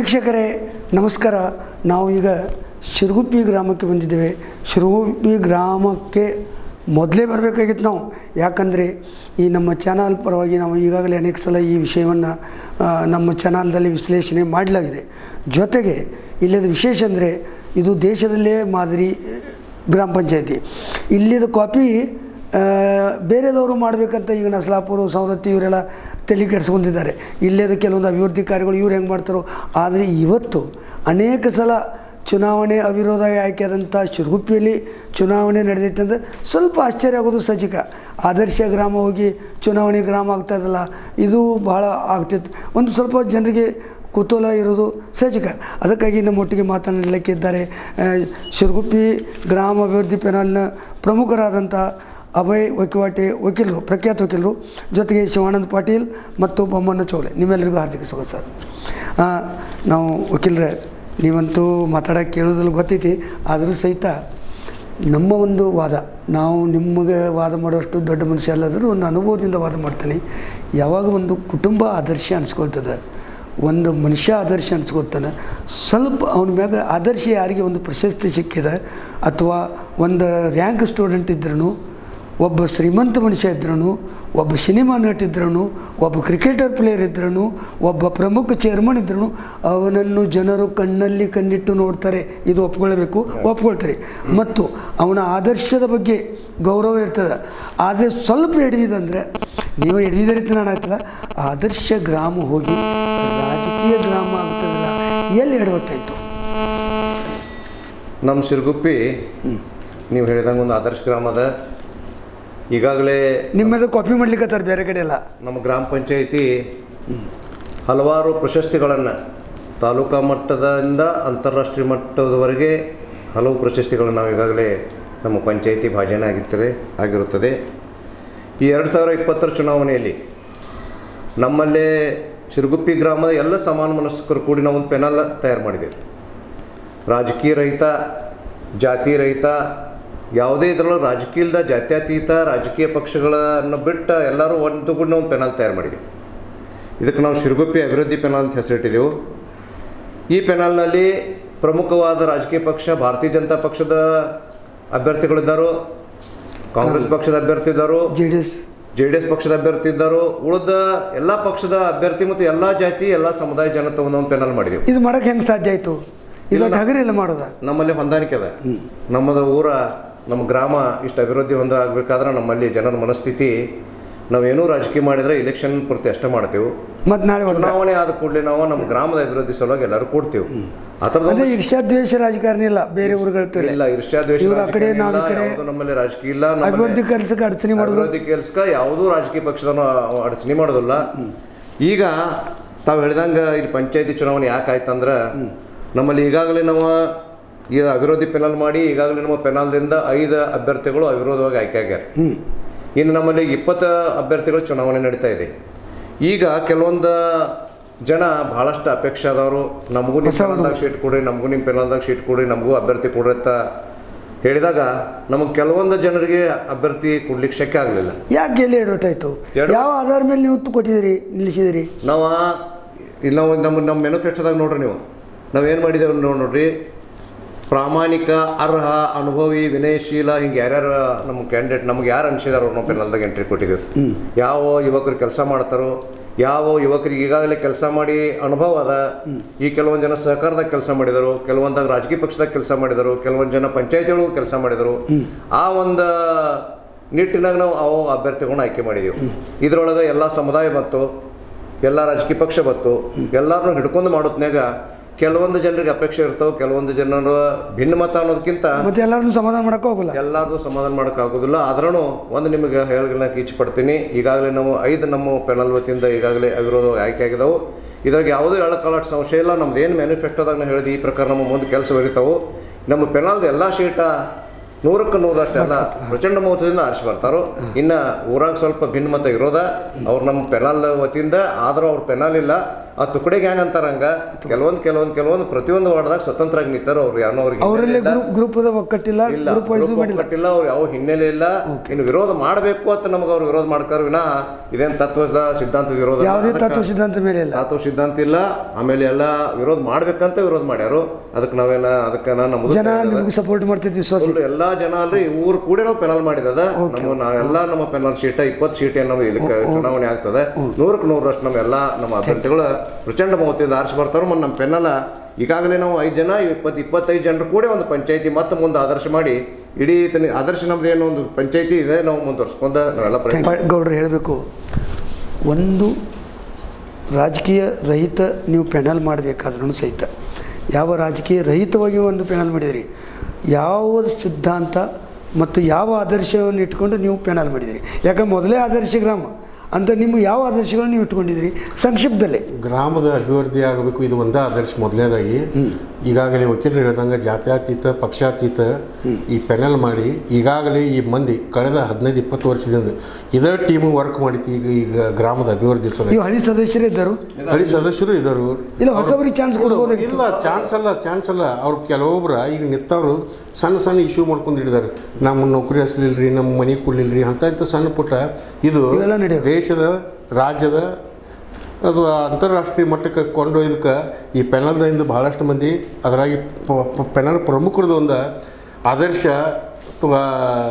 ವೀಕ್ಷಕರೇ ನಮಸ್ಕಾರ ನಾವು ಈಗ ಶಿರುಗುಪ್ಪಿ ಗ್ರಾಮಕ್ಕೆ ಬಂದಿದ್ದೇವೆ ಶಿರುಗುಪ್ಪಿ ಗ್ರಾಮಕ್ಕೆ ಮೊದಲೇ ಬರಬೇಕಾಗಿತ್ತು ನಾವು ಯಾಕಂದರೆ ಈ ನಮ್ಮ ಚಾನಲ್ ಪರವಾಗಿ ನಾವು ಈಗಾಗಲೇ ಅನೇಕ ಸಲ ಈ ವಿಷಯವನ್ನು ನಮ್ಮ ಚಾನಲ್ದಲ್ಲಿ ವಿಶ್ಲೇಷಣೆ ಮಾಡಲಾಗಿದೆ ಜೊತೆಗೆ ಇಲ್ಲದ ವಿಶೇಷ ಅಂದರೆ ಇದು ದೇಶದಲ್ಲೇ ಮಾದರಿ ಗ್ರಾಮ ಪಂಚಾಯತಿ ಇಲ್ಲಿದ ಕಾಪಿ ಆ, ಬೇರೆದವರು ಮಾಡಬೇಕಂತ ಈಗ ನಸಲಾಪುರ ಸವದತ್ತಿ ಇವರೆಲ್ಲ ತಲೆ ಕೆಡಿಸ್ಕೊಂಡಿದ್ದಾರೆ ಇಲ್ಲೇದು ಕೆಲವೊಂದು ಅಭಿವೃದ್ಧಿ ಕಾರ್ಯಗಳು ಇವ್ರು ಹೆಂಗೆ ಮಾಡ್ತಾರೋ ಆದರೆ ಇವತ್ತು ಅನೇಕ ಸಲ ಚುನಾವಣೆ ಅವಿರೋಧ ಆಯ್ಕೆಯಾದಂಥ ಶಿರುಗುಪ್ಪಿಯಲ್ಲಿ ಚುನಾವಣೆ ನಡೆದೈತೆ ಅಂದರೆ ಸ್ವಲ್ಪ ಆಶ್ಚರ್ಯ ಆಗೋದು ಸಚಿಕ ಆದರ್ಶ ಗ್ರಾಮ ಹೋಗಿ ಚುನಾವಣೆ ಗ್ರಾಮ ಆಗ್ತಾಯಿದ್ದಲ್ಲ ಇದು ಬಹಳ ಆಗ್ತಿತ್ತು ಒಂದು ಸ್ವಲ್ಪ ಜನರಿಗೆ ಕುತೂಹಲ ಇರೋದು ಸಹಜಿಕ ಅದಕ್ಕಾಗಿ ನಮ್ಮೊಟ್ಟಿಗೆ ಮಾತನಾಡಲಿಕ್ಕೆ ಇದ್ದಾರೆ ಆ, ಶಿರುಗುಪ್ಪಿ ಗ್ರಾಮ ಅಭಿವೃದ್ಧಿ ಪೆನಾಲ್ನ ಪ್ರಮುಖರಾದಂಥ ಅಭಯ್ ವಕಿವಾಟೆ ವಕೀಲರು ಪ್ರಖ್ಯಾತ ವಕೀಲರು ಜೊತೆಗೆ ಶಿವಾನಂದ್ ಪಾಟೀಲ್ ಮತ್ತು ಬೊಮ್ಮಣ್ಣ ಚೌಲೆ ನಿಮ್ಮೆಲ್ಲರಿಗೂ ಹಾರ್ದಿಕ ಸ್ವಾಗತ ಸರ್ ಆ, ನಾವು ವಕೀಲರೇ ನೀವಂತೂ ಮಾತಾಡೋಕ್ಕೆ ಕೇಳೋದ್ರಲ್ಲಿ ಗೊತ್ತೈತಿ ಆದರೂ ಸಹಿತ ನಮ್ಮ ಒಂದು ವಾದ ನಾವು ನಿಮಗೆ ವಾದ ಮಾಡುವಷ್ಟು ದೊಡ್ಡ ಮನುಷ್ಯ ಅಲ್ಲಾದರೂ ಒಂದು ಅನುಭವದಿಂದ ವಾದ ಮಾಡ್ತೀನಿ ಯಾವಾಗ ಒಂದು ಕುಟುಂಬ ಆದರ್ಶ ಅನಿಸ್ಕೊಳ್ತದೆ ಒಂದು ಮನುಷ್ಯ ಆದರ್ಶ ಅನ್ಸ್ಕೊತಾನೆ ಸ್ವಲ್ಪ ಅವನ ಮ್ಯಾಗ ಆದರ್ಶ ಯಾರಿಗೆ ಒಂದು ಪ್ರಶಸ್ತಿ ಸಿಕ್ಕಿದೆ ಅಥವಾ ಒಂದು ರ್ಯಾಂಕ್ ಸ್ಟೂಡೆಂಟ್ ಇದ್ರೂ ಒಬ್ಬ ಶ್ರೀಮಂತ ಮನುಷ್ಯ ಇದ್ರೂ ಒಬ್ಬ ಸಿನಿಮಾ ನಟ ಇದ್ರೂ ಒಬ್ಬ ಕ್ರಿಕೆಟರ್ ಪ್ಲೇಯರ್ ಇದ್ರೂ ಒಬ್ಬ ಪ್ರಮುಖ ಚೇರ್ಮನ್ ಇದ್ರೂ ಅವನನ್ನು ಜನರು ಕಣ್ಣಲ್ಲಿ ಕಣ್ಣಿಟ್ಟು ನೋಡ್ತಾರೆ ಇದು ಒಪ್ಕೊಳ್ಬೇಕು ಒಪ್ಕೊಳ್ತಾರೆ ಮತ್ತು ಅವನ ಆದರ್ಶದ ಬಗ್ಗೆ ಗೌರವ ಇರ್ತದೆ ಆದರೆ ಸ್ವಲ್ಪ ಹಿಡಿದಿದಂದರೆ ನೀವು ಹಿಡಿದಿರಿತ ನಾನು ಆಯ್ತಲ್ಲ ಆದರ್ಶ ಗ್ರಾಮ ಹೋಗಿ ರಾಜಕೀಯ ಗ್ರಾಮ ಆಗ್ತದಲ್ಲ ಎಲ್ಲಿ ಎಡವಟ್ಟಾಯಿತು ನಮ್ಮ ಶಿರಗುಪ್ಪಿ ನೀವು ಹೇಳಿದಂಗೆ ಒಂದು ಆದರ್ಶ ಗ್ರಾಮದ ಈಗಾಗಲೇ ನಿಮ್ಮದು ಕಾಪಿ ಮಾಡ್ಲಿಕ್ಕತ್ತಾರೆ ಬೇರೆ ಕಡೆ ಎಲ್ಲ ನಮ್ಮ ಗ್ರಾಮ ಪಂಚಾಯಿತಿ ಹಲವಾರು ಪ್ರಶಸ್ತಿಗಳನ್ನು ತಾಲೂಕಾ ಮಟ್ಟದಿಂದ ಅಂತಾರಾಷ್ಟ್ರೀಯ ಮಟ್ಟದವರೆಗೆ ಹಲವು ಪ್ರಶಸ್ತಿಗಳನ್ನು ನಾವು ಈಗಾಗಲೇ ನಮ್ಮ ಪಂಚಾಯಿತಿ ಭಾಜನ ಆಗಿರ್ತದೆ ಆಗಿರುತ್ತದೆ ಈ ಎರಡು ಸಾವಿರ ಇಪ್ಪತ್ತರ ಚುನಾವಣೆಯಲ್ಲಿ ನಮ್ಮಲ್ಲೇ ಶಿರಗುಪ್ಪಿ ಗ್ರಾಮದ ಎಲ್ಲ ಸಮಾನ ಮನಸ್ಕರು ಕೂಡಿ ನಾವು ಒಂದು ಪೆನಲ್ ತಯಾರು ಮಾಡಿದ್ದೇವೆ ರಾಜಕೀಯ ರಹಿತ ಜಾತಿ ರಹಿತ ಯಾವುದೇ ಇದರೊಳಗೆ ರಾಜಕೀಯದ ಜಾತ್ಯತೀತ ರಾಜಕೀಯ ಪಕ್ಷಗಳನ್ನು ಬಿಟ್ಟು ಎಲ್ಲರೂ ಒಂದು ಕೂಡ ಒಂದು ಪೆನಲ್ ತಯಾರು ಮಾಡಿದ್ವಿ ಇದಕ್ಕೆ ನಾವು ಶಿರಗುಪ್ಪಿ ಅಭಿವೃದ್ಧಿ ಪೆನಲ್ ಅಂತ ಹೆಸರಿಟ್ಟಿದ್ದೆವು ಈ ಪೆನಲ್ನಲ್ಲಿ ಪ್ರಮುಖವಾದ ರಾಜಕೀಯ ಪಕ್ಷ ಭಾರತೀಯ ಜನತಾ ಪಕ್ಷದ ಅಭ್ಯರ್ಥಿಗಳಿದ್ದರು ಕಾಂಗ್ರೆಸ್ ಪಕ್ಷದ ಅಭ್ಯರ್ಥಿ ಇದ್ದರು J D S J D S ಪಕ್ಷದ ಅಭ್ಯರ್ಥಿ ಇದ್ದರು ಉಳಿದ ಎಲ್ಲ ಪಕ್ಷದ ಅಭ್ಯರ್ಥಿ ಮತ್ತು ಎಲ್ಲ ಜಾತಿ ಎಲ್ಲ ಸಮುದಾಯ ಜನ ತಗೊಂಡು ಒಂದು ಪೆನಲ್ ಮಾಡಿದೆವು ಇದು ಮಾಡೋಕ್ಕೆ ಹೆಂಗೆ ಸಾಧ್ಯ ಆಯಿತು ಇದು ಹಗರಿಲ್ಲ ಮಾಡೋದ ನಮ್ಮಲ್ಲಿ ಹೊಂದಾಣಿಕೆ ಅದ ನಮ್ಮದು ಊರ ನಮ್ಮ ಗ್ರಾಮ ಇಷ್ಟು ಅಭಿವೃದ್ಧಿ ಹೊಂದ ಆಗಬೇಕಾದ್ರೆ ನಮ್ಮಲ್ಲಿ ಜನರ ಮನಸ್ಥಿತಿ ನಾವೇನೂ ರಾಜಕೀಯ ಮಾಡಿದರೆ ಇಲೆಕ್ಷನ್ ಪೂರ್ತಿ ಅಷ್ಟೇ ಮಾಡ್ತೇವೆ ಮತ್ತು ನಾಳೆ ಒಂದು ಚುನಾವಣೆ ಆದ ಕೂಡಲೇ ನಾವು ನಮ್ಮ ಗ್ರಾಮದ ಅಭಿವೃದ್ಧಿ ಸಲುವಾಗಿ ಎಲ್ಲರೂ ಕೊಡ್ತೀವಿ ಆ ಥರದ ಅದೇ ಇರ್ಷಾದ್ವೇಷ ರಾಜಕಾರಣ ಇಲ್ಲ ಬೇರೆ ಊರುಗಳ ತರ ಇಲ್ಲ ಇರ್ಷ್ಯಾ ದ್ವೇಷ ಇವ್ರ ಆ ಕಡೆ, ರಾಜಕೀಯ ನಾವು ಈ ಇಲ್ಲ, ಕಡೆ. ಯಾವ್ದು ನಮ್ಮಲ್ಲಿ ರಾಜಕೀಯ ಇಲ್ಲ ನಮ್ಮಲ್ಲಿ ಅಭಿವೃದ್ಧಿ ಕೆಲಸಕ್ಕೆ ಅಡಚಣೆ ಮಾಡೋದು ಅಭಿವೃದ್ಧಿ ಕೆಲ್ಸಕ್ಕೆ ಯಾವುದೂ ರಾಜಕೀಯ ಪಕ್ಷದನ್ನು ಅಡಚಣೆ ಮಾಡೋದಿಲ್ಲ ಈಗ ತಾವು ಹೇಳ್ದಂಗೆ ಇಲ್ಲಿ ಪಂಚಾಯತಿ ಚುನಾವಣೆ ಯಾಕೆ ಆಯ್ತಂದ್ರೆ ನಮ್ಮಲ್ಲಿ ಈಗಾಗಲೇ ನಾವು ಈ ಅಭಿವೃದ್ಧಿ ಪೆನಲ್ ಮಾಡಿ ಈಗಾಗಲೇ ನಮ್ಮ ಪೆನಲ್ದಿಂದ ಐದು ಅಭ್ಯರ್ಥಿಗಳು ಅವಿರೋಧವಾಗಿ ಆಯ್ಕೆ ಆಗ್ಯಾರ ಹ್ಞೂ ಇನ್ನು ನಮ್ಮಲ್ಲಿ ಇಪ್ಪತ್ತು ಅಭ್ಯರ್ಥಿಗಳು ಚುನಾವಣೆ ನಡೀತಾ ಇದೆ ಈಗ ಕೆಲವೊಂದು ಜನ ಬಹಳಷ್ಟು ಅಪೇಕ್ಷೆ ಆದವರು ನಮಗೂ ನಿಮ್ಮ ಹೊಸ ಪೆನಲ್ದಾಗ ಶೀಟ್ ಕೊಡ್ರಿ ನಮಗೂ ನಿಮ್ಮ ಪೆನಲ್ದಾಗ ಶೀಟ್ ಕೊಡ್ರಿ ನಮಗೂ ಅಭ್ಯರ್ಥಿ ಕೊಡ್ರಿ ಅಂತ ಹೇಳಿದಾಗ ನಮಗೆ ಕೆಲವೊಂದು ಜನರಿಗೆ ಅಭ್ಯರ್ಥಿ ಕೊಡ್ಲಿಕ್ಕೆ ಶಕ್ಯ ಆಗಲಿಲ್ಲ ಯಾಕೆ ಎಲ್ಲಿ ಎಡವಟ್ಟಾಯಿತು ಎಡ- ಯಾವ ಆಧಾರ ಮೇಲೆ ನೀವು ಕೊಟ್ಟಿದ್ದೀರಿ ನಿಲ್ಲಿಸಿದಿರಿ ನಾವು ಇಲ್ಲಿ ನಾವು ನಮ್ಮ ನಮ್ಮ ಮ್ಯಾನುಫ್ಯಾಕ್ಚರ್ದಾಗ ನೋಡ್ರಿ ನೀವು ನಾವೇನು ಮಾಡಿದ್ದೇವೆ ನೋಡಿ ನೋಡ್ರಿ ಪ್ರಾಮಾಣಿಕ ಅರ್ಹ ಅನುಭವಿ ವಿನಯಶೀಲ ಹಿಂಗೆ ಯಾರ್ಯಾರು ನಮ್ಮ ಕ್ಯಾಂಡಿಡೇಟ್ ನಮ್ಗೆ ಯಾರು ಅನ್ಸಿದಾರೋ ನಾವು ಪೆನಲ್ದಾಗ ಎಂಟ್ರಿ ಕೊಟ್ಟಿದ್ದೀವಿ ಯಾವ ಯುವಕರು ಕೆಲಸ ಮಾಡ್ತಾರೋ ಯಾವ ಯುವಕರಿಗೆ ಈಗಾಗಲೇ ಕೆಲಸ ಮಾಡಿ ಅನುಭವ ಅದ ಈ ಕೆಲವೊಂದು ಜನ ಸಹಕಾರದಾಗ ಕೆಲಸ ಮಾಡಿದರು ಕೆಲವೊಂದಾಗ ರಾಜಕೀಯ ಪಕ್ಷದಾಗ ಕೆಲಸ ಮಾಡಿದರು ಕೆಲವೊಂದು ಜನ ಪಂಚಾಯತಿ ಒಳಗೂ ಕೆಲಸ ಮಾಡಿದರು ಆ ಒಂದು ನಿಟ್ಟಿನಾಗ ನಾವು ಅವು ಅಭ್ಯರ್ಥಿಗಳನ್ನ ಆಯ್ಕೆ ಮಾಡಿದೀವಿ ಇದರೊಳಗೆ ಎಲ್ಲ ಸಮುದಾಯ ಮತ್ತು ಎಲ್ಲ ರಾಜಕೀಯ ಪಕ್ಷ ಬತ್ತು ಎಲ್ಲರನ್ನೂ ಹಿಡ್ಕೊಂಡು ಮಾಡೋತ್ನ್ಯಾಗ ಕೆಲವೊಂದು ಜನರಿಗೆ ಅಪೇಕ್ಷೆ ಇರ್ತಾವೆ ಕೆಲವೊಂದು ಜನರು ಭಿನ್ನಮತ ಅನ್ನೋದಕ್ಕಿಂತ ಮತ್ತೆ ಎಲ್ಲರನ್ನೂ ಸಮಾಧಾನ ಮಾಡೋಕೆ ಹೋಗಲ್ಲ ಎಲ್ಲಾರ್ದು ಸಮಾಧಾನ ಮಾಡೋಕ್ಕಾಗೋದಿಲ್ಲ ಆದ್ರೂ ಒಂದು ನಿಮಗೆ ಹೇಳಲಿಕ್ಕೆ ಇಚ್ಛೆ ಪಡ್ತೀನಿ ಈಗಾಗಲೇ ನಾವು ಐದು ನಮ್ಮ ಪೆನಲ್ ವತಿಯಿಂದ ಈಗಾಗಲೇ ಅವಿರೋಧ ಆಯ್ಕೆ ಆಗಿದಾವು ಇದ್ರಾಗ ಯಾವುದೇ ಎಳಕಾಲಾಟ ಸಂಶಯ ಇಲ್ಲ ನಮ್ದು ಏನು ಮ್ಯಾನಿಫೆಸ್ಟೋದಾಗ ನಾವು ಹೇಳಿದ್ವಿ ಈ ಪ್ರಕಾರ ನಮ್ಮ ಮುಂದೆ ಕೆಲಸ ಬರೀತಾವು ನಮ್ಮ ಪೆನಲ್ದು ಎಲ್ಲ ಶೀಟ ನೂರಕ್ಕೆ ನೂರಷ್ಟೆಲ್ಲ ಪ್ರಚಂಡ ಮಹತ್ವದಿಂದ ಆರಿಸಿ ಬರ್ತಾರೋ ಇನ್ನು ಊರಾಗ ಸ್ವಲ್ಪ ಭಿನ್ನಮತ ಇರೋದ ಅವ್ರು ನಮ್ಮ ಪೆನಲ್ ವತಿಯಿಂದ ಆದರೂ ಅವ್ರ ಪೆನಲ್ ಇಲ್ಲ ಆ ತುಕಡೆ ಗ್ಯಾಂಗ್ ಅಂತಾರಂಗ ಕೆಲವೊಂದು ಕೆಲವೊಂದು ಕೆಲವೊಂದು ಪ್ರತಿಯೊಂದು ವಾರ್ಡ್ದಾಗ ಸ್ವತಂತ್ರವಾಗಿ ನಿಂತಾರ ಅವ್ರು ಯಾರೋ ಅವ್ರಿಗೆ ಅವರಲ್ಲೇ ಗ್ರೂಪ್ ಗ್ರೂಪ್ ಒಕ್ಕಟ್ಟಿಲ್ಲ ಇಲ್ಲ ಗ್ರೂಪ್ ವೈಸ್ ಗ್ರೂಪ್ ಮಾಡಿಲ್ಲ ಒಕ್ಕಟ್ಟಿಲ್ಲ ಅವ್ರು ಯಾವ ಹಿನ್ನೆಲೆ ಇಲ್ಲ ಇನ್ನು ವಿರೋಧ ಮಾಡಬೇಕು ಅಂತ ನಮಗೆ ಅವ್ರು ವಿರೋಧ ಮಾಡ್ತಾರ ವಿನ ಇದೇನು ತತ್ವದ ಸಿದ್ಧಾಂತದ ವಿರೋಧ ಅಲ್ಲ. ಯಾವುದೇ ಅದಕ್ಕ ತತ್ವ ಸಿದ್ಧಾಂತ ಮೇಲೆ ಇಲ್ಲ ತತ್ವ ಸಿದ್ಧಾಂತ ಇಲ್ಲ ಆಮೇಲೆ ಎಲ್ಲ ವಿರೋಧ ಮಾಡ್ಬೇಕಂತ ವಿರೋಧ ಮಾಡ್ಯಾರು ಅದಕ್ಕೆ ನಾವೇನ ಅದಕ್ಕೆ ನಮ್ಮ ಜನ ನಿಮ್ಗೆ ಸಪೋರ್ಟ್ ಮಾಡ್ತಿದ್ವಿ ವಿಶ್ವಾಸ ಫುಲ್ ಎಲ್ಲಾ ಜನ ಅಲ್ರಿ ಊರು ಕೂಡ ನಾವು ಪೆನಲ್ ಮಾಡಿದದ ನಮ್ಮ ನಾವೆಲ್ಲ ನಮ್ಮ ಪೆನಲ್ ಶೀಟ ಇಪ್ಪತ್ತು ಶೀಟ್ ಏನು ನಾವು ಇದಕ್ಕೆ ಚುನಾವಣೆ ಆಗ್ತದೆ ನೂರಕ್ಕೆ ನೂರರಷ್ಟು ನಮ್ಮೆಲ್ಲ ನಮ್ಮ ಅಭ್ಯರ್ಥಿಗಳು ಪ್ರಚಂಡ ಬಹುಮತದಿಂದ ಆರಿಸಿ ಬರ್ತಾರೋ ಮತ್ತು ನಮ್ಮ ಪೆನ್ನಲ ಈಗಾಗಲೇ ನಾವು ಐದು ಜನ ಇಪ್ಪತ್ತು ಇಪ್ಪತ್ತೈದು ಜನರು ಕೂಡ ಒಂದು ಪಂಚಾಯತಿ ಮತ್ತೆ ಮುಂದೆ ಆದರ್ಶ ಮಾಡಿ ಇಡೀ ತನಿ ಆದರ್ಶ ನಮ್ದು ಏನೋ ಒಂದು ಪಂಚಾಯತಿ ಇದೆ ನಾವು ಮುಂದುವರ್ಸ್ಕೊಂಡ ನಾವೆಲ್ಲ ಪ್ರಯತ್ನ ಗೌಡ್ರು ಹೇಳಬೇಕು ಒಂದು ರಾಜಕೀಯ ರಹಿತ ನೀವು ಪೆನಲ್ ಮಾಡಬೇಕಾದ್ರೂ ಸಹಿತ ಯಾವ ರಾಜಕೀಯ ರಹಿತವಾಗಿ ಒಂದು ಪೆನಲ್ ಮಾಡಿದಿರಿ ಯಾವ ಸಿದ್ಧಾಂತ ಮತ್ತು ಯಾವ ಆದರ್ಶವನ್ನು ಇಟ್ಕೊಂಡು ನೀವು ಪೆನಲ್ ಮಾಡಿದಿರಿ ಯಾಕಂದ್ರೆ ಮೊದಲೇ ಆದರ್ಶ ಗ್ರಾಮ ಅಂತ ನಿಮ್ಮ ಯಾವ ಆದರ್ಶಗಳನ್ನು ನೀವು ಇಟ್ಕೊಂಡಿದ್ದೀರಿ ಸಂಕ್ಷಿಪ್ತದಲ್ಲೇ ಗ್ರಾಮದ ಅಭಿವೃದ್ಧಿ ಆಗಬೇಕು ಇದು ಒಂದೇ ಆದರ್ಶ ಮೊದಲನೇದಾಗಿ ಈಗಾಗಲೇ ವಕೀಲರು ಹೇಳ್ದಂಗೆ ಜಾತ್ಯತೀತ ಪಕ್ಷಾತೀತ ಈ ಪೆನಲ್ ಮಾಡಿ ಈಗಾಗಲೇ ಈ ಮಂದಿ ಕಳೆದ ಹದಿನೈದು ಇಪ್ಪತ್ತು ವರ್ಷದಿಂದ ಇದೇ ಟೀಮ್ ವರ್ಕ್ ಮಾಡಿತ್ತು ಈಗ ಈಗ ಗ್ರಾಮದ ಅಭಿವೃದ್ಧಿ ಸಲುವಾಗಿ ನೀವು ಹಳಿ ಸದಸ್ಯರೇ ಇದ್ದರು ಹಳಿ ಸದಸ್ಯರು ಇದ್ದರು ಇಲ್ಲ ಹೊಸಬರಿಗೆ ಚಾನ್ಸ್ ಕೊಡ್ಬೋದಾಗಿತ್ತು ಇಲ್ಲ ಚಾನ್ಸ್ ಅಲ್ಲ ಚಾನ್ಸ್ ಅಲ್ಲ ಅವ್ರು ಕೆಲವೊಬ್ರು ಈಗ ನಿಂತವ್ರು ಸಣ್ಣ ಸಣ್ಣ ಇಶ್ಯೂ ಮಾಡ್ಕೊಂಡು ಹಿಡಿದಾರೆ ನಮ್ಮ ನೌಕರಿ ಹಸ್ಲಿಲ್ರಿ ನಮ್ಮ ಮನೆ ಕೊಡ್ಲಿಲ್ರಿ ಅಂತ ಇಂಥ ಸಣ್ಣ ಪುಟ್ಟ ಇದು ಇವೆಲ್ಲ ನಡೆಯೋದು. ದೇಶದ ರಾಜ್ಯದ ಅಥವಾ ಅಂತಾರಾಷ್ಟ್ರೀಯ ಮಟ್ಟಕ್ಕೆ ಕೊಂಡೊಯ್ದಕ್ಕೆ ಈ ಪೆನಲ್ದಿಂದ ಭಾಳಷ್ಟು ಮಂದಿ ಅದರಾಗಿ ಪ- ಪ- ಪೆನಲ್ ಪ್ರಮುಖರದ್ದು ಒಂದು ಆದರ್ಶ ಅಥವಾ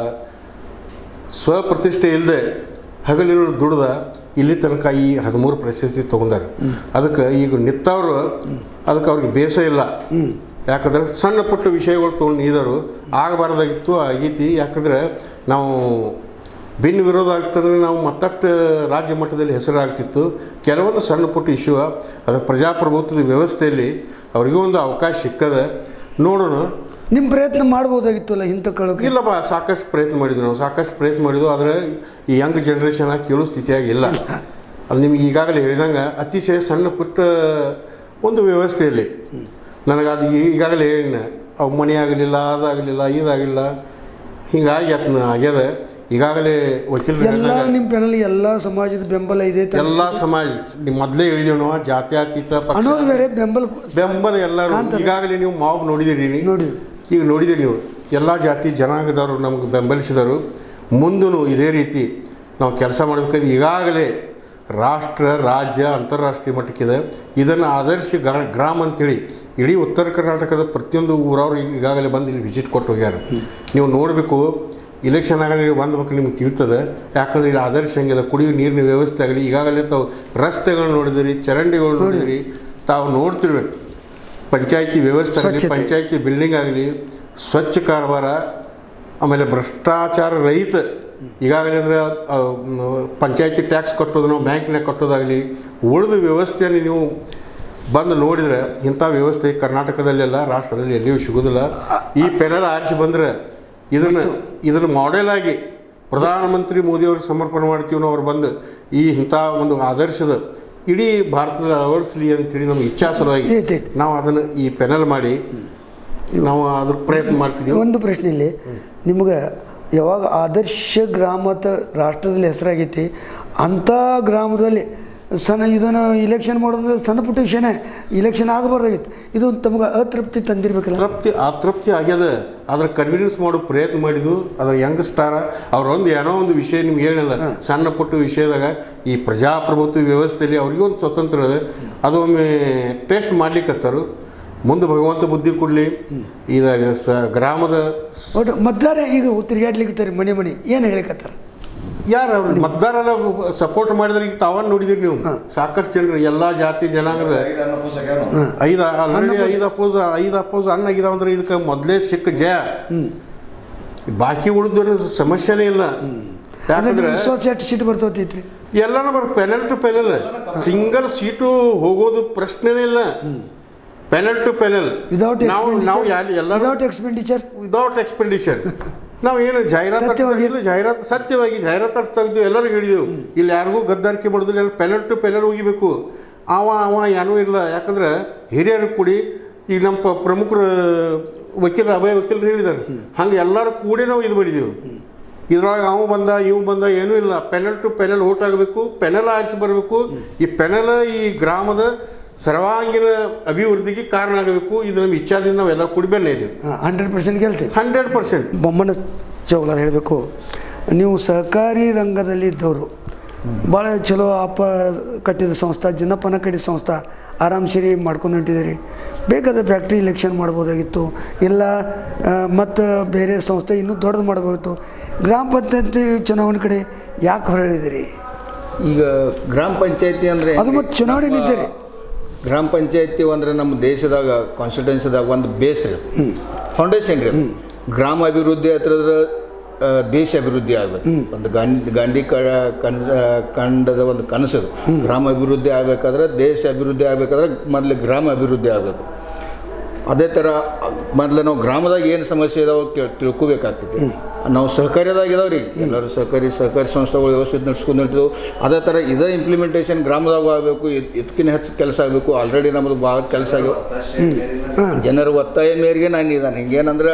ಸ್ವಪ್ರತಿಷ್ಠೆ ಇಲ್ಲದೆ ಹಗಲಿರು ದುಡ್ದ ಇಲ್ಲಿ ತನಕ ಈ ಹದಿಮೂರು ಪ್ರಶಸ್ತಿ ತೊಗೊಂಡಾರ ಅದಕ್ಕೆ ಈಗ ನಿತ್ತವರು ಅದಕ್ಕೆ ಅವ್ರಿಗೆ ಬೇಸ ಇಲ್ಲ ಯಾಕಂದ್ರೆ ಸಣ್ಣ ಪುಟ್ಟ ವಿಷಯಗಳು ತೊಗೊಂಡು ನೀದರು ಆಗಬಾರ್ದಾಗಿತ್ತು ಆಗೈತಿ ಯಾಕಂದ್ರೆ ನಾವು ಭಿನ್ನ ವಿರೋಧ ಆಗ್ತಂದ್ರೆ ನಾವು ಮತ್ತಷ್ಟು ರಾಜ್ಯ ಮಟ್ಟದಲ್ಲಿ ಹೆಸರಾಗ್ತಿತ್ತು ಕೆಲವೊಂದು ಸಣ್ಣ ಪುಟ್ಟ ಇಶ್ಯೂ ಅದರ ಪ್ರಜಾಪ್ರಭುತ್ವದ ವ್ಯವಸ್ಥೆಯಲ್ಲಿ ಅವ್ರಿಗೂ ಒಂದು ಅವಕಾಶ ಸಿಕ್ಕದ ನೋಡೋಣ ನಿಮ್ಮ ಪ್ರಯತ್ನ ಮಾಡ್ಬೋದಾಗಿತ್ತಲ್ಲ ಇಂಥ ಕಳಕ್ಕೆ ಇಲ್ಲಪ್ಪ ಸಾಕಷ್ಟು ಪ್ರಯತ್ನ ಮಾಡಿದ್ವಿ ನಾವು ಸಾಕಷ್ಟು ಪ್ರಯತ್ನ ಮಾಡಿದ್ವು ಆದರೆ ಈ ಯಂಗ್ ಜನ್ರೇಷನ್ ಕೇಳೋ ಸ್ಥಿತಿಯಾಗಿ ಇಲ್ಲ ಅದು ನಿಮ್ಗೆ ಈಗಾಗಲೇ ಹೇಳಿದಂಗೆ ಅತಿಶಯ ಸಣ್ಣ ಪುಟ್ಟ ಒಂದು ವ್ಯವಸ್ಥೆಯಲ್ಲಿ ನನಗೆ ಅದು ಈಗಾಗಲೇ ಹೇಳಿನ ಅವು ಮನೆ ಆಗಲಿಲ್ಲ ಅದಾಗಲಿಲ್ಲ ಇದಾಗಲಿಲ್ಲ ಹಿಂಗಾಗಿ ಅದನ್ನ ಆಗ್ಯದ ಈಗಾಗಲೇ ವಕೀಲರು ಎಲ್ಲ ಹೇಳ್ದಂಗೆ ನಿಮ್ಮ ಪೆನಲ್ ಎಲ್ಲ ಸಮಾಜದ ಬೆಂಬಲ ಇದೆ ಅಂತ ಎಲ್ಲ ಸಮಾಜ ನೀವು ಮೊದಲೇ ಹೇಳಿದೀವಿ ನಾವು ಜಾತ್ಯತೀತ ಪಕ್ಷ ಅನ್ನೋದು ಬೇರೆ ಬೆಂಬಲ ಬೆಂಬಲ ಎಲ್ಲರೂ ಈಗಾಗಲೇ ನೀವು ಮಾವು ನೋಡಿದಿರಿ ನೋಡಿ ಈಗ ನೋಡಿದ್ದೀರಿ ನೀವು ಎಲ್ಲ ಜಾತಿ ಜನಾಂಗದವರು ನಮ್ಗೆ ಬೆಂಬಲಿಸಿದರು ಮುಂದೂ ಇದೇ ರೀತಿ ನಾವು ಕೆಲಸ ಮಾಡಬೇಕಾದ್ರೆ ಈಗಾಗಲೇ ರಾಷ್ಟ್ರ ರಾಜ್ಯ ಅಂತಾರಾಷ್ಟ್ರೀಯ ಮಟ್ಟಕ್ಕಿದೆ ಇದನ್ನು ಆದರ್ಶ ಗ್ರಾ- ಗ್ರಾಮ ಅಂತೇಳಿ ಇಡೀ ಉತ್ತರ ಕರ್ನಾಟಕದ ಪ್ರತಿಯೊಂದು ಊರವರು ಈಗ- ಈಗಾಗಲೇ ಬಂದು ಇಲ್ಲಿ ವಿಸಿಟ್ ಕೊಟ್ಟು ಹೋಗ್ಯಾರ ನೀವು ನೋಡಬೇಕು ಇಲೆಕ್ಷನ್ ಆಗಲಿ ಬಂದ್ಬೇಕು ನಿಮ್ಗೆ ತಿಳ್ತದೆ ಯಾಕಂದ್ರೆ ಇಲ್ಲಿ ಆದರ್ಶ ಹಂಗಿಲ್ಲ ಕುಡಿಯುವ ನೀರಿನ ವ್ಯವಸ್ಥೆ ಆಗಲಿ ಈಗಾಗಲೇ ತಾವು ರಸ್ತೆಗಳು ನೋಡಿದಿರಿ ಚರಂಡಿಗಳು ನೋಡಿದಿರಿ ತಾವು ನೋಡ್ತಿರ್ಬೇಕು ಪಂಚಾಯತಿ ವ್ಯವಸ್ಥೆ ಆಗಲಿ ಸ್ವಚ್ಛತೆ. ಪಂಚಾಯತಿ ಬಿಲ್ಡಿಂಗ್ ಆಗಲಿ ಸ್ವಚ್ಛ ಕಾರವಾರ ಆಮೇಲೆ ಭ್ರಷ್ಟಾಚಾರ ರಹಿತ ಈಗಾಗಲೇ ಅಂದರೆ ಪಂಚಾಯತಿ ಟ್ಯಾಕ್ಸ್ ಕಟ್ಟೋದು ನಾವು ಬ್ಯಾಂಕಿನಾಗ ಕಟ್ಟೋದಾಗಲಿ ಉಳಿದ ವ್ಯವಸ್ಥೆಯನ್ನು ನೀವು ಬಂದು ನೋಡಿದರೆ ಇಂಥ ವ್ಯವಸ್ಥೆ ಕರ್ನಾಟಕದಲ್ಲೆಲ್ಲ ರಾಷ್ಟ್ರದಲ್ಲಿ ಎಲ್ಲಿಯೂ ಸಿಗೋದಿಲ್ಲ ಈ ಪೆನಲ್ ಆರಿಸಿ ಬಂದರೆ ಇದನ್ನು ಇದನ್ನು ಮಾಡೆಲ್ ಆಗಿ ಪ್ರಧಾನಮಂತ್ರಿ ಮೋದಿಯವ್ರಿಗೆ ಸಮರ್ಪಣೆ ಮಾಡ್ತೀವಿ ನಾವು ಅವ್ರು ಬಂದು ಈ ಇಂಥ ಒಂದು ಆದರ್ಶದ ಇಡೀ ಭಾರತದಲ್ಲಿ ಅಳವಡಿಸಲಿ ಅಂತೇಳಿ ನಮ್ಗೆ ಇಚ್ಛಾ ಸಲುವಾಗಿ ಐತೆ, ಐತೆ. ನಾವು ಅದನ್ನು ಈ ಪೆನಲ್ ಮಾಡಿ ನಾವು ಅದ್ರ ಪ್ರಯತ್ನ ಮಾಡ್ತಿದ್ದೀವಿ ಒಂದು ಪ್ರಶ್ನೆ ಇಲ್ಲಿ ನಿಮ್ಗೆ ಯಾವಾಗ ಆದರ್ಶ ಗ್ರಾಮದ ರಾಷ್ಟ್ರದಲ್ಲಿ ಹೆಸರಾಗೈತಿ ಅಂಥ ಗ್ರಾಮದಲ್ಲಿ ಸಣ್ಣ ಇದನ್ನು ಇಲೆಕ್ಷನ್ ಮಾಡೋದು ಸಣ್ಣ ಪುಟ್ಟ ವಿಷಯನೇ ಇಲೆಕ್ಷನ್ ಆಗಬಾರ್ದಾಗಿತ್ತು ಇದು ತಮಗೆ ಅತೃಪ್ತಿ ತಂದಿರ್ಬೇಕಲ್ಲ ತೃಪ್ತಿ ಅತೃಪ್ತಿ ಆಗ್ಯದ ಅದ್ರ ಕನ್ವಿನ್ಸ್ ಮಾಡೋ ಪ್ರಯತ್ನ ಮಾಡಿದ್ವು ಅದ್ರ ಯಂಗ್ ಸ್ಟಾರ ಅವ್ರೊಂದು ಏನೋ ಒಂದು ವಿಷಯ ನಿಮ್ಗೆ ಹೇಳಿಲ್ಲ ಸಣ್ಣ ಪುಟ್ಟ ವಿಷಯದಾಗ ಈ ಪ್ರಜಾಪ್ರಭುತ್ವ ವ್ಯವಸ್ಥೆಯಲ್ಲಿ ಅವ್ರಿಗೊಂದು ಸ್ವತಂತ್ರ ಅದ ಅದು ಒಮ್ಮೆ ಟೆಸ್ಟ್ ಮಾಡ್ಲಿಕ್ಕತ್ತಾರು ಮುಂದೆ ಭಗವಂತ ಬುದ್ಧಿ ಕೊಡಲಿ ಇದಾಗ ಸ ಗ್ರಾಮದ ಒಟ್ಟು ಮತದಾರ ಈಗ ತಿರುಗಾಡ್ಲಿಕ್ಕೆ ಮನೆ ಮನೆ ಏನು ಹೇಳಿಕತ್ತಾರ ಯಾರು ಅವ್ರು ಮತದಾರರ ಸಪೋರ್ಟ್ ಮಾಡಿದ್ರೆ ಈಗ ತಾವನ್ನ ನೋಡಿದಿರಿ ನೀವು ಸಾಕಷ್ಟು ಜನರು ಎಲ್ಲ ಜಾತಿ ಜನಾಂಗದ ಐದು ಆಲ್ರೆಡಿ ಐದು ಅಪೋಸ್ ಐದು ಅಪೋಸ್ ಅನ್ನ ಆಗಿದಾವ ಅಂದ್ರೆ ಇದಕ್ಕೆ ಮೊದಲೇ ಸಿಕ್ಕ ಜಯ ಬಾಕಿ ಉಳಿದ ಸಮಸ್ಯೆನೇ ಇಲ್ಲ ಅಂದ್ರೆ ಯಾಕಂದ್ರೆ ನಿಮ್ಗೆ ವಿಶ್ವಾಸ ಎಷ್ಟು ಸೀಟ್ ಬರ್ತೈತಿ ಎಲ್ಲಾನು ಬರ್ panel to panel single seat ಹೋಗೋದು ಪ್ರಶ್ನೆನೇ ಇಲ್ಲ ಪೆನಲ್ ಟು ಪೆನಲ್ ವಿದೌಟ್ ನಾವು ನಾವು ಯಾರು ಎಲ್ಲ ವಿದೌಟ್ ಎಕ್ಸ್ಪೆಂಡಿಚರ್ ವಿದೌಟ್ ಎಕ್ಸ್ಪೆಂಡಿಚರ್ ನಾವು ಏನು ಜಾಹೀರಾತು ಸತ್ಯವಾಗಿ. ಇಲ್ಲ ಜಾಹೀರಾತು ಸತ್ಯವಾಗಿ ಜಾಹೀರಾತು ತೆಗೆದು ಎಲ್ಲರಿಗೂ ಹಿಡಿದೆವು ಇಲ್ಲಿ ಯಾರಿಗೂ ಗದ್ದಾರಿಕೆ ಮಾಡೋದಿಲ್ಲ ಎಲ್ಲ ಪೆನಲ್ ಟು ಪೆನಲ್ ಹೋಗಿಬೇಕು ಅವ ಅವ ಏನೂ ಇಲ್ಲ ಯಾಕಂದ್ರೆ ಹಿರಿಯರು ಕೂಡಿ ಈಗ ನಮ್ಮ ಪ- ಪ್ರಮುಖರು ವಕೀಲರು ಅಭಯ ವಕೀಲರು ಹೇಳಿದ್ದಾರೆ ಹಂಗೆ ಎಲ್ಲರೂ ಕೂಡಿ ನಾವು ಇದು ಮಾಡಿದೆವು ಇದ್ರೊಳಗೆ ಅವ ಬಂದ ಇವು ಬಂದ ಏನೂ ಇಲ್ಲ ಪೆನಲ್ ಟು ಪೆನಲ್ ಓಟ್ ಆಗಬೇಕು ಪೆನಲ್ ಆರಿಸಿ ಬರಬೇಕು ಈ ಪೆನಲ್ ಈ ಗ್ರಾಮದ ಸರ್ವಾಂಗೀಣ ಅಭಿವೃದ್ಧಿಗೆ ಕಾರಣ ಆಗಬೇಕು ಇದು ನಮ್ಮ ಇಚ್ಛಾದಿಂದ ನಾವೆಲ್ಲ ಕುಡಿಬೇನೆ ಇದ್ದೀವಿ ಹಂಡ್ರೆಡ್ ಪರ್ಸೆಂಟ್ ಗೆಲ್ತೀವಿ ಹಂಡ್ರೆಡ್ ಪರ್ಸೆಂಟ್ ಬೊಮ್ಮನ ಚೌಲ ಹೇಳಬೇಕು ನೀವು ಸಹಕಾರಿ ರಂಗದಲ್ಲಿ ಇದ್ದವರು ಭಾಳ ಚಲೋ ಅಪ್ಪ ಕಟ್ಟಿದ ಸಂಸ್ಥೆ ಜನಪನ ಕಟ್ಟಿದ ಸಂಸ್ಥೆ ಆರಾಮ್ ಸರಿ ಮಾಡ್ಕೊಂಡು ಹೊಂಟಿದ್ದೀರಿ ಬೇಕಾದ ಫ್ಯಾಕ್ಟ್ರಿ ಇಲೆಕ್ಷನ್ ಮಾಡ್ಬೋದಾಗಿತ್ತು ಇಲ್ಲ ಮತ್ತು ಬೇರೆ ಸಂಸ್ಥೆ ಇನ್ನೂ ದೊಡ್ಡದು ಮಾಡ್ಬೋದಿತ್ತು ಗ್ರಾಮ ಪಂಚಾಯತಿ ಚುನಾವಣೆ ಕಡೆ ಯಾಕೆ ಹೊರಳಿದಿರಿ ಈಗ ಗ್ರಾಮ ಪಂಚಾಯತಿ ಅಂದರೆ ಅದು ಮತ್ತು ಚುನಾವಣೆ ನಿಂತಿರಿ ಗ್ರಾಮ ಪಂಚಾಯತಿ ಅಂದ್ರೆ ನಮ್ಮ ದೇಶದಾಗ ಕಾನ್ಸ್ಟಿಟ್ಯೂನ್ಸಿದಾಗ ಒಂದು ಬೇಸ್ ರೀ ಫೌಂಡೇಶನ್ ರೀ ಅದು. ಗ್ರಾಮ ಅಭಿವೃದ್ಧಿ ಹತ್ತಿರದ ದೇಶ ಅಭಿವೃದ್ಧಿ ಆಗಬೇಕು ಒಂದು ಗಾಂಧಿ ಗಾಂಧಿ ಕ ಕನಸ ಕಂಡದ ಒಂದು ಕನಸು ಅದು. ಗ್ರಾಮ ಅಭಿವೃದ್ಧಿ ಆಗಬೇಕಾದ್ರೆ ದೇಶ ಅಭಿವೃದ್ಧಿ ಆಗಬೇಕಾದ್ರೆ ಮೊದಲು ಗ್ರಾಮ ಅಭಿವೃದ್ಧಿ ಆಗಬೇಕು ಅದೇ ಥರ ಮೊದಲು ನಾವು ಗ್ರಾಮದಾಗ ಏನು ಸಮಸ್ಯೆ ಇದಾವೆ ಕೇ ತಿಳ್ಕೊಬೇಕಾಗ್ತೈತಿ ನಾವು ಸಹಕಾರಿದಾಗ ಇದಾವೆ ರೀ ಎಲ್ಲರೂ ಸಹಕಾರಿ ಸಹಕಾರಿ ಸಂಸ್ಥೆಗಳು ವ್ಯವಸ್ಥಿತ ನಡ್ಸ್ಕೊಂಡು ಹೊಂಟಿದ್ದೆವು ಅದೇ ಥರ ಇದೇ ಇಂಪ್ಲಿಮೆಂಟೇಷನ್ ಗ್ರಾಮದಾಗ ಆಗಬೇಕು ಇದಕ್ಕಿಂತ ಹೆಚ್ಚು ಕೆಲಸ ಆಗಬೇಕು ಆಲ್ರೆಡಿ ನಮ್ಮದು ಭಾಳ ಕೆಲಸ ಆಗ್ಯಾವ ಜನರ ಒತ್ತಾಯ ಮೇರೆಗೆ ನಾನು ಇದ್ದಾನೆ ಹಿಂಗೇನಂದ್ರೆ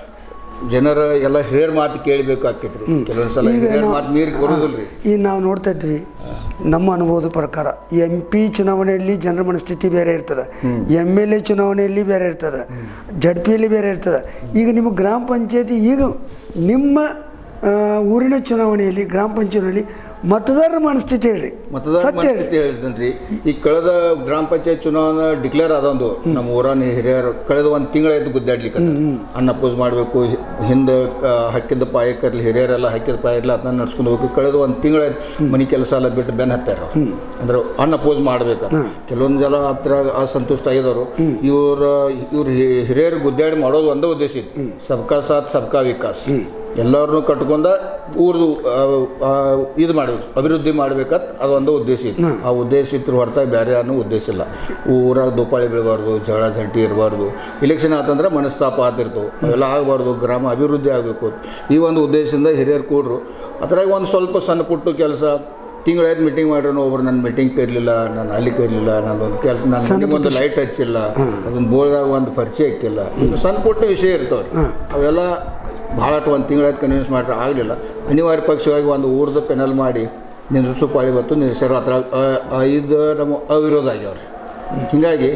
ಜನರ ಎಲ್ಲ ಹಿರಿಯರ ಮಾತು ಕೇಳಬೇಕು ಆಕೈತ್ರಿ ಕೆಲವೊಂದು ಸಲ ಈಗ ಹಿರಿಯರ ನಾವು- ಮಾತು ಮೀರಿ ಕೊಡೋದಿಲ್ಲ ರೀ ಈಗ ನಾವು ನೋಡ್ತಾ ಇದ್ವಿ ನಮ್ಮ ಅನುಭವದ ಪ್ರಕಾರ ಎಂ ಪಿ ಚುನಾವಣೆಯಲ್ಲಿ ಜನರ ಮನಸ್ಥಿತಿ ಬೇರೆ ಇರ್ತದೆ ಎಮ್ ಎಲ್ ಎ ಚುನಾವಣೆಯಲ್ಲಿ ಬೇರೆ ಇರ್ತದೆ ಜಡ್ ಪಿಯಲ್ಲಿ ಬೇರೆ ಇರ್ತದೆ ಈಗ ನಿಮ್ಮ ಗ್ರಾಮ ಪಂಚಾಯತಿ ಈಗ ನಿಮ್ಮ ಆ, ಊರಿನ ಚುನಾವಣೆಯಲ್ಲಿ ಗ್ರಾಮ ಪಂಚಾಯತಿಯಲ್ಲಿ ಮತದಾರರ ಮನಸ್ಥಿತಿ ಹೇಳ್ರಿ ಮತದಾರ ಸತ್ಯ ಹೇಳ್ರಿ ಮನಸ್ಥಿತಿ ಹೇಳ್ತೇನೆ ರೀ ಈ ಕಳೆದ ಗ್ರಾಮ ಪಂಚಾಯತ್ ಚುನಾವಣೆ ಡಿಕ್ಲೇರ್ ಆದೊಂದು ನಮ್ಮ ಊರನ್ನ ಹಿರಿಯರು ಕಳೆದ ಒಂದು ತಿಂಗಳಾಯ್ತು ಗುದ್ದಾಡ್ಲಿಕ್ಕೆ ಅನ್ನ ಪೂಜೆ ಮಾಡಬೇಕು ಹಿಂದೆ ಆ, ಹಾಕಿದ್ದ ಪಾಯಕರ್ಲಿ ಹಿರಿಯರೆಲ್ಲ ಹಾಕಿದ ಪಾಯಕ್ಲಿ ಅದನ್ನ ನಡ್ಸ್ಕೊಂಡು ಹೋಗ್ಬೇಕು ಕಳೆದ ಒಂದು ತಿಂಗಳಾಯ್ತು ಮನೆ ಕೆಲಸ ಎಲ್ಲ ಬಿಟ್ಟು ಬೆನ್ ಹತ್ತಾರ ಅವ್ರು. ಅಂದ್ರೆ ಅನ್ನ ಪೂಜೆ ಮಾಡ್ಬೇಕು ಕೆಲವೊಂದು ಜನ ಹತ್ರ ಅಸಂತುಷ್ಟ ಆಗಿದವರು ಇವ್ರ ಇವ್ರ ಹಿ- ಹಿರಿಯರು ಗುದ್ದಾಡಿ ಮಾಡೋದು ಒಂದೇ ಉದ್ದೇಶ ಇತ್ತು ಸಬ್ಕಾ ಸಾಥ್ ಸಬ್ಕಾ ವಿಕಾಸ್ ಎಲ್ಲರನ್ನೂ ಕಟ್ಕೊಂಡ ಊರ್ದು ಇದು ಮಾಡಬೇಕು ಅಭಿವೃದ್ಧಿ ಮಾಡ್ಬೇಕಂತ ಅದೊಂದು ಉದ್ದೇಶ ಇತ್ತು ಆ ಉದ್ದೇಶ ಇತ್ತು ಹೊರತಾಗಿ ಬೇರೆ ಅನ್ನೋ ಉದ್ದೇಶ ಇಲ್ಲ ಊರಾಗ ದುಪ್ಪಾಳಿ ಬೀಳಬಾರ್ದು ಜಗಳ ಜಂಟಿ ಇರಬಾರ್ದು ಇಲೆಕ್ಷನ್ ಆತಂದ್ರೆ ಮನಸ್ತಾಪ ಆತಿರ್ತವೆ ಅವೆಲ್ಲ ಆಗಬಾರ್ದು ಗ್ರಾಮ ಅಭಿವೃದ್ಧಿ ಆಗಬೇಕು ಈ ಒಂದು ಉದ್ದೇಶದಿಂದ ಹಿರಿಯರು ಕೂಡ್ರು ಅದ್ರಾಗ ಒಂದು ಸ್ವಲ್ಪ ಸಣ್ಣ ಪುಟ್ಟು ಕೆಲಸ ತಿಂಗಳಾಯ್ತು ಮೀಟಿಂಗ್ ಮಾಡ್ರೂ ಒಬ್ರು ನನ್ನ ಮೀಟಿಂಗ್ ಕೈರ್ಲಿಲ್ಲ ನಾನು ಅಲ್ಲಿ ಕೈರ್ಲಿಲ್ಲ ನಾನು ಒಂದು ಕೆಲಸ ನಾನು ಒಂದು ಲೈಟ್ ಹಚ್ಚಿಲ್ಲ ಅದನ್ನ ಬೋರ್ಡ್ದಾಗ ಒಂದು ಪರಿಚಯ ಹಾಕಿಲ್ಲ ಇದು ಸಣ್ಣ ಪುಟ್ಟ ವಿಷಯ ಇರ್ತಾವ್ರಿ ಅವೆಲ್ಲ ಭಾಳಷ್ಟು ಒಂದು ತಿಂಗಳಾಯ್ತು ಕನ್ವಿನ್ಸ್ ಮಾಡ್ರೆ ಆಗಲಿಲ್ಲ ಅನಿವಾರ್ಯ ಪಕ್ಷವಾಗಿ ಒಂದು ಊರ್ದು ಪೆನಲ್ ಮಾಡಿ ನಿಂದ್ರಿಸು ಪಾಳಿ ಬತ್ತು ನಿಲ್ಲಿಸ್ಯಾರ ಹತ್ರ ಐದು ನಮ್ಮ ಅವಿರೋಧ ಆಗ್ಯಾವ್ರಿ ಹೀಗಾಗಿ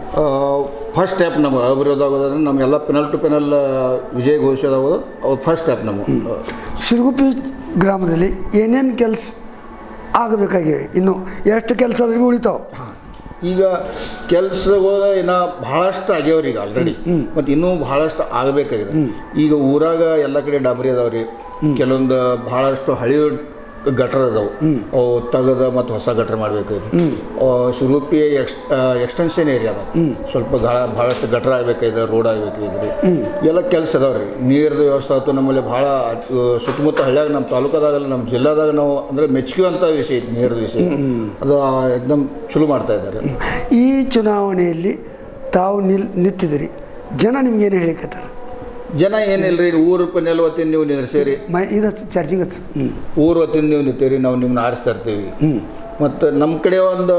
ಫಸ್ಟ್ ಸ್ಟೆಪ್ ನಮ್ಮ ಅವಿರೋಧ ಆಗೋದಂದ್ರೆ ನಮ್ಮೆಲ್ಲ ಪೆನಲ್ ಟು ಪೆನಲ್ ವಿಜಯ ಘೋಷಿಸೋದಾಗೋದು ಅವು ಫಸ್ಟ್ ಸ್ಟೆಪ್ ನಮ್ಮ ಶಿರಗುಪ್ಪಿ ಗ್ರಾಮದಲ್ಲಿ ಏನೇನು ಕೆಲಸ ಆಗಬೇಕಾಗಿವೆ ಇನ್ನು ಎಷ್ಟು ಕೆಲಸ ಆದ್ರೆ ಭೀ ಉಳಿತಾವೆ ಈಗ ಕೆಲಸಗಳು ಏನೋ ಭಾಳಷ್ಟು ಆಗ್ಯಾವ್ರಿ ಈಗ ಆಲ್ರೆಡಿ ಮತ್ತು ಇನ್ನೂ ಭಾಳಷ್ಟು ಆಗಬೇಕಾಗಿದೆ ಈಗ ಊರಾಗ ಎಲ್ಲ ಕಡೆ ಡಾಬರಿ ಅದಾವ್ರಿ ಕೆಲವೊಂದು ಭಾಳಷ್ಟು ಹಳಿ ಗಟ್ರ ಅದಾವು ಅವು ತೆಗೆದ ಮತ್ತು ಹೊಸ ಗಟ್ರ ಮಾಡಬೇಕಾಗಿದೆ ಶುರುಪಿ ಎಕ್ಸ್ ಎಕ್ಸ್ಟೆನ್ಷನ್ ಏರಿಯಾ ಅದ ಸ್ವಲ್ಪ ಗಾ ಭಾಳಷ್ಟು ಗಟ್ರ ಆಗಬೇಕಾಗಿದೆ ರೋಡ್ ಆಗಬೇಕಾಗಿದ್ರಿ ಎಲ್ಲ ಕೆಲಸ ಅದಾವ್ರಿ ನೀರ್ದು ವ್ಯವಸ್ಥೆ ಆಯ್ತು ನಮ್ಮಲ್ಲಿ ಭಾಳ ಅಹ್, ಸುತ್ತಮುತ್ತ ಹಳ್ಳ್ಯಾಗ ನಮ್ಮ ತಾಲೂಕದಾಗಲ್ಲ ನಮ್ಮ ಜಿಲ್ಲಾದಾಗ ನಾವು ಅಂದರೆ ಮೆಚ್ಚುವಂಥ ವಿಷಯ ಐತಿ ನೀರ್ದು ವಿಷಯ ಅದು ಎಕ್ದಮ್ ಚಲೋ ಮಾಡ್ತಾ ಇದ್ದಾರೆ ಈ ಚುನಾವಣೆಯಲ್ಲಿ ತಾವು ನಿಲ್ ನಿಂತಿದ್ದೀರಿ ಜನ ನಿಮ್ಗೇನು ಹೇಳಿಕತ್ತಾರ ಜನ ಏನಿಲ್ರಿ ಊರು ಪನ್ನೆಲ್ಲ ಹೊತ್ತಿನ ನೀವು ನಿಂದ್ರಿಸಿರಿ ಮೈ ಇದಷ್ಟು ಚಾರ್ಜಿಂಗ್ ಹಚ್ಚು ಹ್ಞೂ ಊರು ಹೊತ್ತಿನ ನೀವು ನಿಂತೀರಿ ನಾವು ನಿಮ್ಮನ್ನ ಆರಿಸ್ತಾ ಇರ್ತೀವಿ ಮತ್ತು ನಮ್ಮ ಕಡೆ ಒಂದು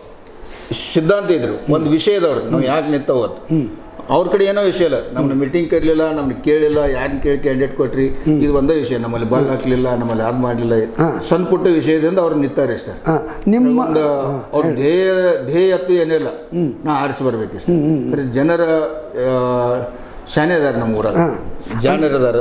ಸಿದ್ಧಾಂತ ಇದ್ರು ಒಂದು ವಿಷಯ ಇದಾವ್ರಿ ನಾವು ಯಾಕೆ ನಿಂತವ ಅವ್ರ ಕಡೆ ಏನೋ ವಿಷಯ ಇಲ್ಲ ನಮ್ಮನ್ನ ಮೀಟಿಂಗ್ ಕರೀಲಿಲ್ಲ ನಮ್ಮನ್ನ ಕೇಳಿಲ್ಲ ಯಾರನ್ನ ಕೇಳಿ ಕ್ಯಾಂಡಿಡೇಟ್ ಕೊಟ್ರಿ ಇದು ಒಂದೇ ವಿಷಯ ನಮ್ಮಲ್ಲಿ ಬಲ್ ಹಾಕ್ಲಿಲ್ಲ ನಮ್ಮಲ್ಲಿ ಅದು ಮಾಡಲಿಲ್ಲ ಸಣ್ಣ ಪುಟ್ಟ ವಿಷಯದಿಂದ ಅವ್ರು ನಿಂತಾರೆ ಇಷ್ಟ ಹಾಂ ನಿಮ್ಮ ಒಂದು ಅವ್ರ ಧ್ಯೇಯ ಧ್ಯೇಯತ್ವ ಏನಿಲ್ಲ ನಾ ಆರಿಸಿ ಬರ್ಬೇಕಿಷ್ಟ ಬರೀ ಜನರ ಆ, ಶಾನೆ ಅದಾರ ನಮ್ಮ ಊರಾಗ ಜಾನರ್ ಅದಾರ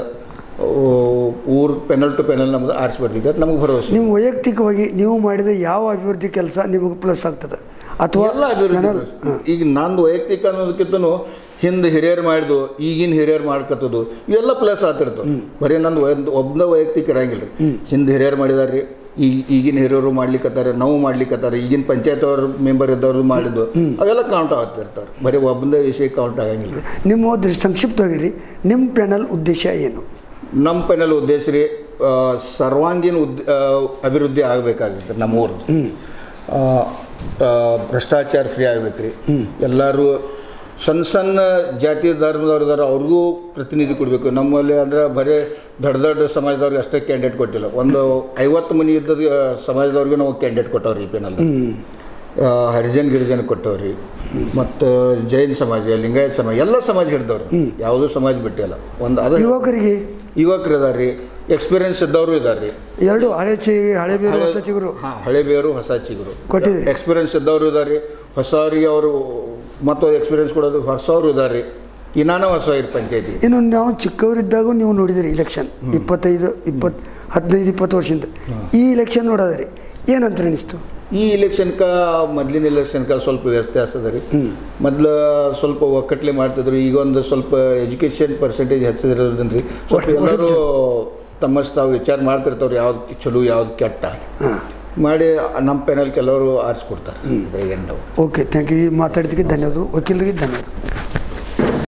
ಊರ್ ಪೆನಲ್ ಟು ಪೆನಲ್ ನಮ್ದು ಆರಿಸಿ ಬರ್ತಿದ್ದಾರೆ ನಮಗೆ ಭರವಸೆ ನಿಮ್ಮ ವೈಯಕ್ತಿಕವಾಗಿ ನೀವು ಮಾಡಿದ ಯಾವ ಅಭಿವೃದ್ಧಿ ಕೆಲಸ ನಿಮಗೆ ಪ್ಲಸ್ ಆಗ್ತದೆ ಅಥವಾ ಎಲ್ಲ ಅಭಿವೃದ್ಧಿ ನನಲ್ ಈಗ ನಂದು ವೈಯಕ್ತಿಕ ಅನ್ನೋದಕ್ಕಿಂತನೂ ಹಿಂದೆ ಹಿರಿಯರು ಮಾಡಿದ್ದು ಈಗಿನ ಹಿರಿಯರು ಮಾಡ್ಕತ್ತದು ಇವೆಲ್ಲ ಪ್ಲಸ್ ಆಗ್ತಿರ್ತವೆ ಬರೀ ನಂದು ಒಂದು ಒಬ್ಬನ ವೈಯಕ್ತಿಕ ಇರಂಗಿಲ್ಲ ರೀ ಹಿಂದೆ ಹಿರಿಯರು ಮಾಡಿದಾರೆ ಈ ಈಗಿನ ಹಿರಿಯರು ಮಾಡ್ಲಿಕ್ಕತ್ತಾರೆ ನಾವು ಮಾಡ್ಲಿಕ್ಕತ್ತಾರೆ ಈಗಿನ ಪಂಚಾಯತ್ ಅವ್ರ ಮೆಂಬರ್ ಇದ್ದವ್ರು ಮಾಡಿದ್ದು ಅವೆಲ್ಲ ಕೌಂಟ್ ಆಗ್ತಿರ್ತಾರೆ ಬರೀ ಒಬ್ಬಂದೇ ವಿಷಯ ಕೌಂಟ್ ಆಗಂಗಿಲ್ಲ ನಿಮ್ಮ ದೃಷ್ಟಿ ಸಂಕ್ಷಿಪ್ತವಾಗಿರಿ ನಿಮ್ಮ ಪ್ಯಾನಲ್ ಉದ್ದೇಶ ಏನು ನಮ್ಮ ಪೆನಲ್ ಉದ್ದೇಶ ರೀ ಆ, ಸರ್ವಾಂಗೀಣ ಉದ್ ಆ, ಅಭಿವೃದ್ಧಿ ಆಗಬೇಕಾಗುತ್ತೆ ನಮ್ಮ ಊರ್ದು ಆ, ಆ, ಭ್ರಷ್ಟಾಚಾರ ಫ್ರೀ ಆಗ್ಬೇಕು ರೀ ಎಲ್ಲರೂ ಸಣ್ಣ ಸಣ್ಣ ಜಾತಿ ಧರ್ಮದವ್ರು ಇದಾರೆ ಅವ್ರಿಗೂ ಪ್ರತಿನಿಧಿ ಕೊಡಬೇಕು ನಮ್ಮಲ್ಲಿ ಅಂದ್ರೆ ಬರೀ ದೊಡ್ಡ ದೊಡ್ಡ ಸಮಾಜದವ್ರಿಗೆ ಅಷ್ಟೇ ಕ್ಯಾಂಡಿಡೇಟ್ ಕೊಟ್ಟಿಲ್ಲ ಒಂದು ಐವತ್ತು ಮನೆ ಇದ್ದದ ಸಮಾಜದವ್ರಿಗೆ ನಾವು ಕ್ಯಾಂಡಿಡೇಟ್ ಕೊಟ್ಟವ್ರಿ ಈ ಪೆನಲ್ ಆ, ಹರಿಜನ್ ಗಿರಿಜನ್ ಕೊಟ್ಟವ್ರಿ ಮತ್ತು ಜೈನ್ ಸಮಾಜ ಲಿಂಗಾಯತ್ ಸಮಾಜ ಎಲ್ಲ ಸಮಾಜ ಹಿಡ್ದವ್ರಿ ಯಾವುದೂ ಸಮಾಜ ಬಿಟ್ಟಿಲ್ಲ ಒಂದು ಅದು ಯುವಕರಿಗೆ ಯುವಕರು ಅದಾರ ರೀ ಎಕ್ಸ್ಪೀರಿಯನ್ಸ್ ಇದ್ದವರು ಇದ್ದಾರೆ ರೀ ಎರಡು ಹಳೆ ಚಿ ಹಳೆ ಬೇರು ಹೊಸ ಚಿಗುರು ಹಾಂ ಹಳೆ ಬೇರು ಹೊಸ ಚಿಗುರು ಕೊಟ್ಟಿದ್ದೀರಿ. ಎಕ್ಸ್ಪೀರಿಯನ್ಸ್ ಇದ್ದವರು ಇದ್ದಾರೆ ರೀ ಹೊಸವರಿಗೆ ಅವರು ಮತ್ತೊಂದು ಎಕ್ಸ್ಪೀರಿಯನ್ಸ್ ಕೊಡೋದು ಹೊಸವರು ಇದ್ದಾರೆ ರೀ ಇನ್ನಾನು ಹೊಸ ಇರ್ ಪಂಚಾಯತಿ ಇನ್ನು ನಾವು ಚಿಕ್ಕವರಿದ್ದಾಗ ನೀವು ನೋಡಿದಿರಿ ಇಲೆಕ್ಷನ್ ಇಪ್ಪತ್ತೈದು ಇಪ್ಪತ್ತು ಹದಿನೈದು ಇಪ್ಪತ್ತು ವರ್ಷದಿಂದ ಈ ಇಲೆಕ್ಷನ್ ನೋಡೋದ್ರಿ ಏನಂತ ಅನಿಸ್ತು ಈ ಇಲೆಕ್ಷನ್ಕ ಮೊದ್ಲಿನ ಇಲೆಕ್ಷನ್ಕ ಸ್ವಲ್ಪ ವ್ಯತ್ಯಾಸ ಅದ ರೀ ಮೊದ್ಲು ಸ್ವಲ್ಪ ಒಕ್ಕಟ್ಲೆ ಮಾಡ್ತಿದ್ರು ಈಗ ಒಂದು ಸ್ವಲ್ಪ ಎಜುಕೇಷನ್ ಪರ್ಸೆಂಟೇಜ್ ಹೆಚ್ಚಿರೋದ್ರಿಂದ ರೀ ಸ್ವಲ್ಪ ಎಲ್ಲರೂ ತಮ್ಮಷ್ಟು ತಾವು ವಿಚಾರ ಮಾಡ್ತಿರ್ತಾವ್ರಿ ಯಾವ್ದು ಚಲೋ ಯಾವ್ದು ಕೆಟ್ಟ ಮಾಡಿ ನಮ್ಮ ಪ್ಯಾನಲ್ ಕೆಲವರು ಆರಿಸ್ಕೊಡ್ತಾರೆ ಇದ್ರಾಗ ಏನು ಡೌಟ್ ಓಕೆ ಥ್ಯಾಂಕ್ ಯು ಮಾತಾಡಿದ್ದಕ್ಕೆ ಧನ್ಯವಾದಗಳು ವಕೀಲರಿಗೆ ಧನ್ಯವಾದಗಳು